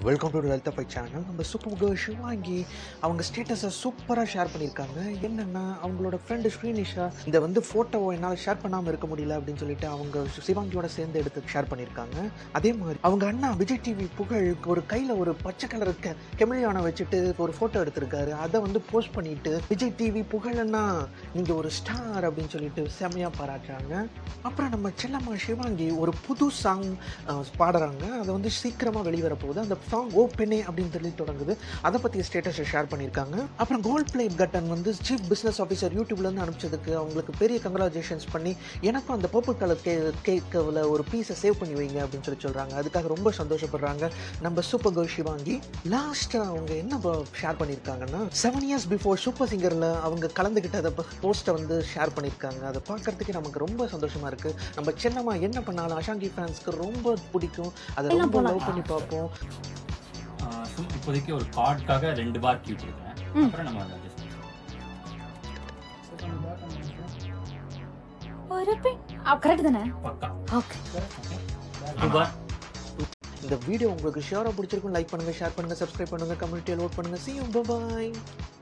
Welcome to Lalitha Pai channel நம்ம super girl Sivangi அவங்க ஸ்டேட்டஸை சூப்பராக ஷேர் பண்ணியிருக்காங்க என்னென்னா அவங்களோட ஃப்ரெண்டு ஸ்ரீனிஷா இந்த வந்து ஃபோட்டோவை என்னால் ஷேர் பண்ணாமல் இருக்க முடியல அப்படின்னு சொல்லிட்டு அவங்க சிவாங்கியோட சேர்ந்து எடுத்து ஷேர் பண்ணியிருக்காங்க அதே மாதிரி அவங்க அண்ணா விஜய் டிவி புகழ் ஒரு கையில் ஒரு பச்சை கலர் கெ கெமிலியானை வச்சுட்டு ஒரு ஃபோட்டோ எடுத்திருக்காரு அதை வந்து போஸ்ட் பண்ணிட்டு விஜய் டிவி புகழன்னா நீங்கள் ஒரு ஸ்டார் அப்படின்னு சொல்லிட்டு செம்மையாக பாராட்டுறாங்க அப்புறம் நம்ம செல்லம்மா சிவாங்கி ஒரு புது சாங் பாடுறாங்க அதை வந்து சீக்கிரமாக வெளிவர போகுது அந்த சாங் ஓ பெண்ணே அப்படின்னு சொல்லி தொடங்குது அதை பற்றி ஸ்டேட்டஸை ஷேர் பண்ணியிருக்காங்க அப்புறம் கோல்ட் பிளேட் கட்டன் வந்து சீஃப் பிஸ்னஸ் ஆஃபீஸர் யூடியூப்லேருந்து அனுப்பிச்சதுக்கு அவங்களுக்கு பெரிய கங்க்ராச்சுலேஷன்ஸ் பண்ணி எனக்கும் அந்த பர்பிள் கலர் கே கேக்கில் ஒரு பீஸை சேவ் பண்ணி வைங்க அப்படின்னு சொல்லி சொல்கிறாங்க அதுக்காக ரொம்ப சந்தோஷப்படுறாங்க நம்ம சூப்பர் கேர்ள் சிவாங்கி லாஸ்ட்டாக அவங்க என்ன ஷேர் பண்ணியிருக்காங்கன்னா செவன் இயர்ஸ் பிஃபோர் சூப்பர் சிங்கரில் அவங்க கலந்துக்கிட்ட அதை போஸ்ட்டை வந்து ஷேர் பண்ணியிருக்காங்க அதை பார்க்கறதுக்கு நமக்கு ரொம்ப சந்தோஷமாக இருக்குது நம்ம சின்னம்மா என்ன பண்ணாலும் அஷாங்கி ஃபேன்ஸ்க்கு ரொம்ப பிடிக்கும் அதை எல்லாம் ரொம்ப போலாம். லவ் பண்ணி பார்ப்போம் ஆஹ் சும்- இப்போதைக்கு ஒரு கார்டுக்காக ரெண்டு பார் கியூட் இருக்கேன் ம். அப்புறம் நம்ம அதை adjust பண்ணிக்கலாம். ஒரு பெண் கரெக்ட் தானே பக்கா ஓகே டூ பார் இந்த வீடியோ உங்களுக்கு ஷியராக பிடிச்சிருக்கும் லைக் பண்ணுங்கள் ஷேர் பண்ணுங்கள் சப்ஸ்கிரைப் பண்ணுங்கள் கம்யூனிட்டியில் ஓட் பண்ணுங்கள் see you bye bye